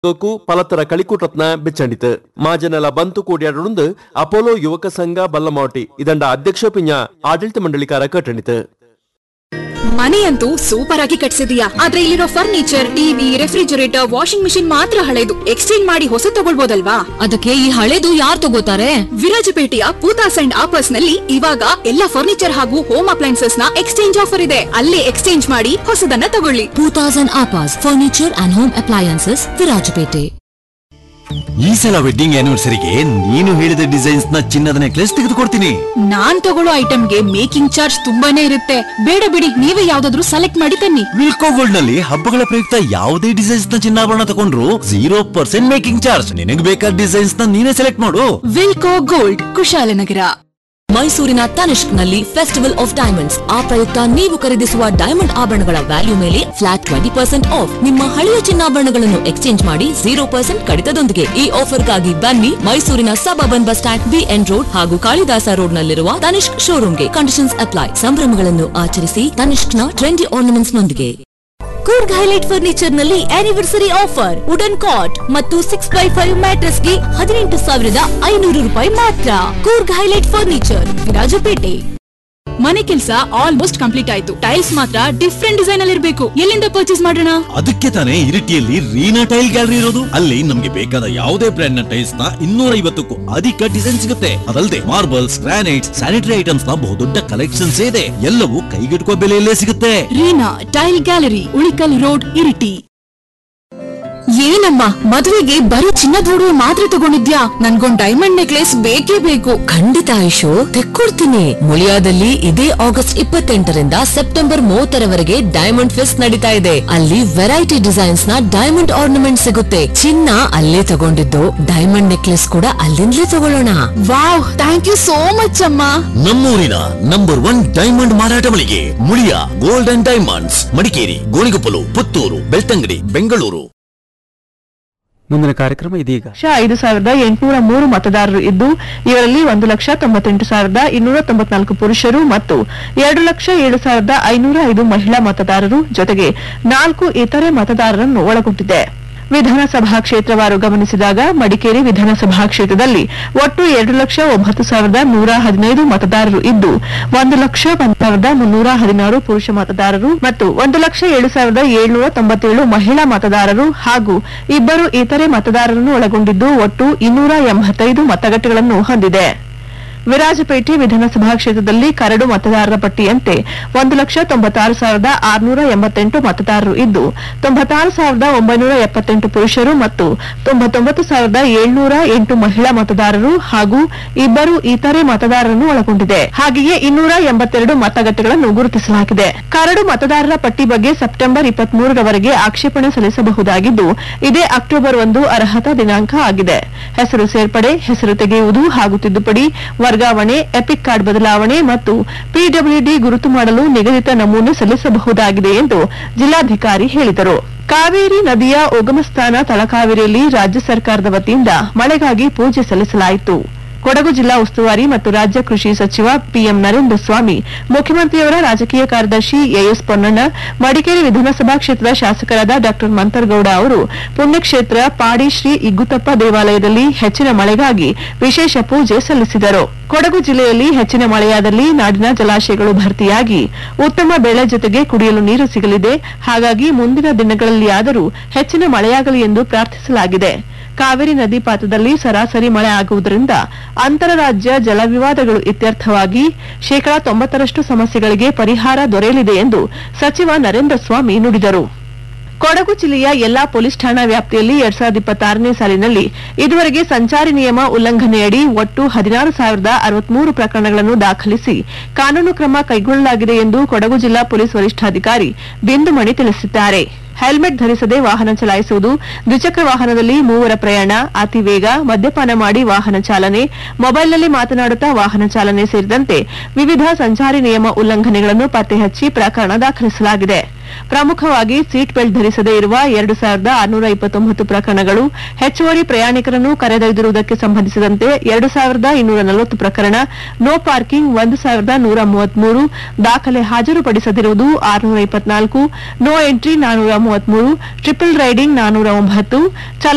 కు పలతర కళికూటత్న బిచ్చండిತು ಮಾಜನೆಲ ಬಂತು ಕೂಡಿಯಾಡುಂದು ಅಪೋಲೋ ಯುವಕ ಸಂಘ ಬಲ್ಲಮಾವಟಿ ಇದಂಡ ಅಧ್ಯಕ್ಷ ಪಿಂಜ ಆಡಳಿತ ಮಂಡಳಿಕಾರ ಕಟ್ಟಣಿತು ಮನೆಯಂತೂ ಸೂಪರ್ ಆಗಿ ಕಟ್ಸಿದೀಯಾ ಆದ್ರೆ ಇಲ್ಲಿರೋ furniture TV refrigerator washing machine ಮಾತ್ರ ಹಳೆದು ಎಕ್ಸ್ಚೇಂಜ್ ಮಾಡಿ ಹೊಸ ತಗೊಳ್ಬೋದಲ್ವಾ ಅದಕ್ಕೆ ಈ ಹಳೇದು ಯಾರ್ ತಗೋತಾರೆ ವಿರಾಜಪೇಟೆಯ ಪೂತಾಸ್ ಅಂಡ್ ಆಪರ್ಸ್ ನಲ್ಲಿ ಇವಾಗ ಎಲ್ಲ ಫರ್ನಿಚರ್ ಹಾಗೂ ಹೋಮ್ ಅಪ್ಲೈನ್ಸಸ್ ನ ಎಕ್ಸ್ಚೇಂಜ್ ಆಫರ್ ಇದೆ ಅಲ್ಲೇ ಎಕ್ಸ್ಚೇಂಜ್ ಮಾಡಿ ಹೊಸದನ್ನ ತಗೊಳ್ಳಿ ಟೂ ತೌಸಂಡ್ ಆಪಾಸ್ furniture and home appliances Virajpet ಈ ಸಲ ವೆಡ್ಡಿಂಗ್ ಆನಿವರ್ಸರಿಗೆ ನೀನು ಹೇಳಿದ ಡಿಸೈನ್ಸ್ ನ ಚಿನ್ನದ ನೆಕ್ಲೆಸ್ ತೆಗೆದುಕೊಡ್ತೀನಿ ನಾನ್ ತಗೊಳ್ಳೋ ಐಟಮ್ಗೆ ಮೇಕಿಂಗ್ ಚಾರ್ಜ್ ತುಂಬಾನೇ ಇರುತ್ತೆ ಬೇಡ ಬಿಡಿ ನೀವೇ ಯಾವ್ದಾದ್ರು ಸೆಲೆಕ್ಟ್ ಮಾಡಿ ತನ್ನಿ ವಿಲ್ಕೋ ಗೋಲ್ಡ್ ನಲ್ಲಿ ಹಬ್ಬಗಳ ಪ್ರಯುಕ್ತ ಯಾವುದೇ ಡಿಸೈನ್ಸ್ ನ ಚಿನ್ನಾಭರಣ ತಗೊಂಡ್ರು ಜೀರೋ ಪರ್ಸೆಂಟ್ ಮೇಕಿಂಗ್ ಚಾರ್ಜ್ ನಿನಗೆ ಬೇಕಾದ ಡಿಸೈನ್ಸ್ ನ ನೀನೇ ಸೆಲೆಕ್ಟ್ ಮಾಡು ವಿಲ್ಕೋ ಗೋಲ್ಡ್ ಕುಶಾಲನಗರ ಮೈಸೂರಿನ ತನಿಷ್ಕ್ ನಲ್ಲಿ ಫೆಸ್ಟಿವಲ್ ಆಫ್ ಡೈಮಂಡ್ಸ್ ಆ ಪ್ರಯುಕ್ತ ನೀವು ಖರೀದಿಸುವ ಡೈಮಂಡ್ ಆಭರಣಗಳ ವ್ಯಾಲ್ಯೂ ಮೇಲೆ ಫ್ಲಾಟ್ ಟ್ವೆಂಟಿ ಪರ್ಸೆಂಟ್ ಆಫ್ ನಿಮ್ಮ ಹಳೆಯ ಚಿನ್ನಾಭರಣಗಳನ್ನು ಎಕ್ಸ್ಚೇಂಜ್ ಮಾಡಿ ಜೀರೋ ಪರ್ಸೆಂಟ್ ಕಡಿತದೊಂದಿಗೆ ಈ ಆಫರ್ಗಾಗಿ ಬನ್ನಿ ಮೈಸೂರಿನ suburban bus stand B N road ಹಾಗೂ ಕಾಳಿದಾಸ ರೋಡ್ ನಲ್ಲಿರುವ ತನಿಷ್ಕ್ ಶೋರೂಮ್ಗೆ ಕಂಡೀಷನ್ಸ್ ಅಪ್ಲೈ ಸಂಭ್ರಮಗಳನ್ನು ಆಚರಿಸಿ ತನಿಷ್ಕ್ನ ಟ್ರೆಂಡಿ ಆರ್ನಮೆಂಟ್ಸ್ ನೊಂದಿಗೆ ಕೂರ್ಗ್ ಹೈಲೈಟ್ ಫರ್ನಿಚರ್ ನಲ್ಲಿ ಆನಿವರ್ಸರಿ ಆಫರ್ ವುಡನ್ ಕಾಟ್ ಮತ್ತು ಸಿಕ್ಸ್ ಬೈ ಫೈವ್ ಮ್ಯಾಟ್ರೆಸ್ ಗೆ ಹದಿನೆಂಟು ಸಾವಿರದ ಐನೂರು ರೂಪಾಯಿ ಮಾತ್ರ ಕೂರ್ಗ್ ಹೈಲೈಟ್ ಫರ್ನಿಚರ್ ವಿರಾಜಪೇಟೆ ಮನೆ ಕೆಲಸ ಆಲ್ಮೋಸ್ಟ್ ಕಂಪ್ಲೀಟ್ ಆಯ್ತು ಟೈಲ್ಸ್ ಮಾತ್ರ ಡಿಫ್ರೆಂಟ್ ಡಿಸೈನ್ ಅಲ್ಲಿ ಇರಬೇಕು ಎಲ್ಲಿಂದ ಪರ್ಚೇಸ್ ಮಾಡೋಣ ಅದಕ್ಕೆ ತಾನೇ ಇರಿಟಿಯಲ್ಲಿ ರೀನಾ ಟೈಲ್ ಗ್ಯಾಲರಿ ಇರೋದು ಅಲ್ಲಿ ನಮ್ಗೆ ಬೇಕಾದ ಯಾವುದೇ ಬ್ರ್ಯಾಂಡ್ ನ ಟೈಲ್ಸ್ ನ ಇನ್ನೂರ ಐವತ್ತಕ್ಕೂ ಅಧಿಕ ಡಿಸೈನ್ ಸಿಗುತ್ತೆ ಅದಲ್ಲದೆ ಮಾರ್ಬಲ್ಸ್ ಗ್ರಾನೈಟ್ಸ್ ಸ್ಯಾನಿಟರಿ ಐಟಮ್ಸ್ ನ ಬಹುದೊಡ್ಡ ಕಲೆಕ್ಷನ್ಸ್ ಇದೆ ಎಲ್ಲವೂ ಕೈಗೆಟುಕುವ ಬೆಲೆಯಲ್ಲೇ ಸಿಗುತ್ತೆ Reena tile gallery Ulikal road Iritty ಏನಮ್ಮ ಮದುವೆಗೆ ಬರೀ ಚಿನ್ನದ ಒಡವೆ ಮಾತ್ರ ತಗೊಂಡಿದ್ಯಾ ನನ್ಗೊಂದ್ ಡೈಮಂಡ್ ನೆಕ್ಲೆಸ್ ಬೇಕೇ ಬೇಕು ಖಂಡಿತ ಆಯುಷು ತೆಕ್ಕೊಡ್ತೀನಿ ಮುಳಿಯಾದಲ್ಲಿ ಇದೇ ಆಗಸ್ಟ್ ಇಪ್ಪತ್ತೆಂಟರಿಂದ ಸೆಪ್ಟೆಂಬರ್ ಮೂವತ್ತರವರೆಗೆ ಡೈಮಂಡ್ ಫೆಸ್ಟ್ ನಡೀತಾ ಇದೆ ಅಲ್ಲಿ ವೆರೈಟಿ ಡಿಸೈನ್ಸ್ ನ ಡೈಮಂಡ್ ಆರ್ನಮೆಂಟ್ ಸಿಗುತ್ತೆ ಚಿನ್ನ ಅಲ್ಲೇ ತಗೊಂಡಿದ್ದು ಡೈಮಂಡ್ ನೆಕ್ಲೆಸ್ ಕೂಡ ಅಲ್ಲಿಂದಲೇ ತಗೊಳ್ಳೋಣ wow thank you so much ಅಮ್ಮ ನಮ್ಮೂರಿನ ನಂಬರ್ ಒನ್ ಡೈಮಂಡ್ ಮಾರಾಟ ಮಳಿಗೆ Muliya gold and diamonds Madikeri Gonikoppal Puttur Belthangady Bengaluru ಮುಂದಿನ ಕಾರ್ಯಕ್ರಮ ಇದೀಗ ಲಕ್ಷ ಐದು ಸಾವಿರದ ಎಂಟುನೂರ ಮೂರು ಮತದಾರರು ಇದ್ದು ಇವರಲ್ಲಿ ಒಂದು ಲಕ್ಷ ತೊಂಬತ್ತೆಂಟು ಸಾವಿರದ ಇನ್ನೂರ ತೊಂಬತ್ನಾಲ್ಕು ಪುರುಷರು ಮತ್ತು ಎರಡು ಲಕ್ಷ ಏಳು ಸಾವಿರದ ಐನೂರ ಐದು ಮಹಿಳಾ ಮತದಾರರು ಜೊತೆಗೆ ನಾಲ್ಕು ಇತರೆ ಮತದಾರರನ್ನು ಒಳಗೊಂಡಿದೆ ವಿಧಾನಸಭಾ ಕ್ಷೇತ್ರವಾರು ಗಮನಿಸಿದಾಗ ಮಡಿಕೇರಿ ವಿಧಾನಸಭಾ ಕ್ಷೇತ್ರದಲ್ಲಿ ಒಟ್ಟು ಎರಡು ಲಕ್ಷ ಒಂಬತ್ತು ಸಾವಿರದ ನೂರ ಹದಿನೈದು ಮತದಾರರು ಇದ್ದು ಒಂದು ಲಕ್ಷ ಒಂದು ಸಾವಿರದ ಮುನ್ನೂರ ಹದಿನಾರು ಪುರುಷ ಮತದಾರರು ಮತ್ತು ಒಂದು ಲಕ್ಷ ಏಳು ಸಾವಿರದ ಏಳ್ನೂರ ತೊಂಬತ್ತೇಳು ಮಹಿಳಾ ಮತದಾರರು ಹಾಗೂ ಇಬ್ಬರು ಇತರೆ ಮತದಾರರನ್ನು ಒಳಗೊಂಡಿದ್ದು ಒಟ್ಟು ಇನ್ನೂರ ಎಂಬತ್ತೈದು ಮತಗಟ್ಟೆಗಳನ್ನು ಹೊಂದಿದೆ ವಿರಾಜಪೇಟೆ ವಿಧಾನಸಭಾ ಕ್ಷೇತ್ರದಲ್ಲಿ ಕರಡು ಮತದಾರರ ಪಟ್ಟಿಯಂತೆ ಒಂದು ಲಕ್ಷ ತೊಂಬತ್ತಾರು ಸಾವಿರದ ಆರುನೂರ ಎಂಬತ್ತೆಂಟು ಮತದಾರರು ಇದ್ದು ತೊಂಬತ್ತಾರು ಸಾವಿರದ ಒಂಬೈನೂರ ಎಪ್ಪತ್ತೆಂಟು ಪುರುಷರು ಮತ್ತು ತೊಂಬತ್ತೊಂಬತ್ತು ಸಾವಿರದ ಏಳ್ನೂರ ಎಂಟು ಮಹಿಳಾ ಮತದಾರರು ಹಾಗೂ ಇಬ್ಬರು ಇತರೆ ಮತದಾರರನ್ನು ಒಳಗೊಂಡಿದೆ ಹಾಗೆಯೇ ಇನ್ನೂರ ಎಂಬತ್ತೆರಡು ಮತಗಟ್ಟೆಗಳನ್ನು ಗುರುತಿಸಲಾಗಿದೆ ಕರಡು ಮತದಾರರ ಪಟ್ಟಿ ಬಗ್ಗೆ ಸೆಪ್ಟೆಂಬರ್ ಇಪ್ಪತ್ಮೂರರವರೆಗೆ ಆಕ್ಷೇಪಣೆ ಸಲ್ಲಿಸಬಹುದಾಗಿದ್ದು ಇದೇ ಅಕ್ಟೋಬರ್ ಒಂದು ಅರ್ಹತಾ ದಿನಾಂಕ ಆಗಿದೆ ಹೆಸರು ಸೇರ್ಪಡೆ ಹೆಸರು ತೆಗೆಯುವುದು ಹಾಗೂ ತಿದ್ದುಪಡಿ ವರ್ಗಾವಣೆ ಎಪಿಕ್ ಕಾರ್ಡ್ ಬದಲಾವಣೆ ಮತ್ತು ಪಿಡಬ್ಲ್ಯೂಡಿ ಗುರುತು ಮಾಡಲು ನಿಗದಿತ ನಮೂನೆ ಸಲ್ಲಿಸಬಹುದಾಗಿದೆ ಎಂದು ಜಿಲ್ಲಾಧಿಕಾರಿ ಹೇಳಿದರು ಕಾವೇರಿ ನದಿಯ ಉಗಮ ಸ್ಥಾನ ತಳಕಾವೇರಿಯಲ್ಲಿ ರಾಜ್ಯ ಸರ್ಕಾರದ ವತಿಯಿಂದ ಮಳೆಗಾಗಿ ಪೂಜೆ ಸಲ್ಲಿಸಲಾಯಿತು ಕೊಡಗು ಜಿಲ್ಲಾ ಉಸ್ತುವಾರಿ ಮತ್ತು ರಾಜ್ಯ ಕೃಷಿ ಸಚಿವ ಪಿಎಂ ನರೇಂದ್ರ ಸ್ವಾಮಿ ಮುಖ್ಯಮಂತ್ರಿಯವರ ರಾಜಕೀಯ ಕಾರ್ಯದರ್ಶಿ ಎಎಸ್ ಪೊನ್ನಣ್ಣ ಮಡಿಕೇರಿ ವಿಧಾನಸಭಾ ಕ್ಷೇತ್ರದ ಶಾಸಕರಾದ ಡಾ ಮಂತರ್ಗೌಡ ಅವರು ಪುಣ್ಯಕ್ಷೇತ್ರ ಪಾಡಿ ಶ್ರೀ ಇಗ್ಗುತಪ್ಪ ದೇವಾಲಯದಲ್ಲಿ ಹೆಚ್ಚಿನ ಮಳೆಗಾಗಿ ವಿಶೇಷ ಪೂಜೆ ಸಲ್ಲಿಸಿದರು ಕೊಡಗು ಜಿಲ್ಲೆಯಲ್ಲಿ ಹೆಚ್ಚಿನ ಮಳೆಯಾದಲ್ಲಿ ನಾಡಿನ ಜಲಾಶಯಗಳು ಭರ್ತಿಯಾಗಿ ಉತ್ತಮ ಬೆಳೆ ಜೊತೆಗೆ ಕುಡಿಯಲು ನೀರು ಸಿಗಲಿದೆ ಹಾಗಾಗಿ ಮುಂದಿನ ದಿನಗಳಲ್ಲಿಯಾದರೂ ಹೆಚ್ಚಿನ ಮಳೆಯಾಗಲಿ ಎಂದು ಪ್ರಾರ್ಥಿಸಲಾಗಿದೆ ಕಾವೇರಿ ನದಿ ಪಾತ್ರದಲ್ಲಿ ಸರಾಸರಿ ಮಳೆ ಆಗುವುದರಿಂದ ಅಂತರರಾಜ್ಯ ಜಲ ವಿವಾದಗಳು ಇತ್ಯರ್ಥವಾಗಿ ಶೇಕಡಾ ತೊಂಬತ್ತರಷ್ಟು ಸಮಸ್ಯೆಗಳಿಗೆ ಪರಿಹಾರ ದೊರೆಯಲಿದೆ ಎಂದು ಸಚಿವ ನರೇಂದ್ರ ಸ್ವಾಮಿ ನುಡಿದರು ಕೊಡಗು ಜಿಲ್ಲೆಯ ಎಲ್ಲಾ ಪೊಲೀಸ್ ಠಾಣಾ ವ್ಯಾಪ್ತಿಯಲ್ಲಿ ಎರಡ್ ಸಾವಿರದ ಇಪ್ಪತ್ತಾರನೇ ಸಾಲಿನಲ್ಲಿ ಇದುವರೆಗೆ ಸಂಚಾರಿ ನಿಯಮ ಉಲ್ಲಂಘನೆಯಡಿ ಒಟ್ಟು ಹದಿನಾರು ಸಾವಿರದ ಅರವತ್ಮೂರು ಪ್ರಕರಣಗಳನ್ನು ದಾಖಲಿಸಿ ಕಾನೂನು ಕ್ರಮ ಕೈಗೊಳ್ಳಲಾಗಿದೆ ಎಂದು ಕೊಡಗು ಜಿಲ್ಲಾ ಪೊಲೀಸ್ ವರಿಷ್ಠಾಧಿಕಾರಿ ಬಿಂದುಮಣಿ ತಿಳಿಸಿದ್ದಾರೆ ಹೆಲ್ಮೆಟ್ ಧರಿಸದೆ ವಾಹನ ಚಲಾಯಿಸುವುದು ದ್ವಿಚಕ್ರ ವಾಹನದಲ್ಲಿ ಮೂವರ ಪ್ರಯಾಣ ಅತಿ ವೇಗ ಮದ್ಯಪಾನ ಮಾಡಿ ವಾಹನ ಚಾಲನೆ ಮೊಬೈಲ್ನಲ್ಲಿ ಮಾತನಾಡುತ್ತಾ ವಾಹನ ಚಾಲನೆ ಸೇರಿದಂತೆ ವಿವಿಧ ಸಂಚಾರಿ ನಿಯಮ ಉಲ್ಲಂಘನೆಗಳನ್ನು ಪತ್ತೆ ಹಚ್ಚಿ ಪ್ರಕರಣ ದಾಖಲಿಸಲಾಗಿದೆ ಪ್ರಮುಖವಾಗಿ ಸೀಟ್ ಬೆಲ್ಟ್ ಧರಿಸದೇ ಇರುವ ಎರಡು ಸಾವಿರದ ಆರುನೂರ ಇಪ್ಪತ್ತೊಂಬತ್ತು ಪ್ರಕರಣಗಳು ಹೆಚ್ಚುವರಿ ಪ್ರಯಾಣಿಕರನ್ನು ಕರೆದೊಯ್ದಿರುವುದಕ್ಕೆ ಸಂಬಂಧಿಸಿದಂತೆ ಎರಡು ಸಾವಿರದ ಇನ್ನೂರ ನಲವತ್ತು ಪ್ರಕರಣ ನೋ ಪಾರ್ಕಿಂಗ್ ಒಂದು ಸಾವಿರದ ನೂರ ಮೂವತ್ಮೂರು ದಾಖಲೆ ಹಾಜರುಪಡಿಸದಿರುವುದು ಆರುನೂರ ಇಪ್ಪತ್ನಾಲ್ಕು ನೋ ಎಂಟ್ರಿ ನಾನೂರ ಮೂವತ್ಮೂರು ಟ್ರಿಪಲ್ ರೈಡಿಂಗ್ ನಾನೂರ ಒಂಬತ್ತು ಚಲ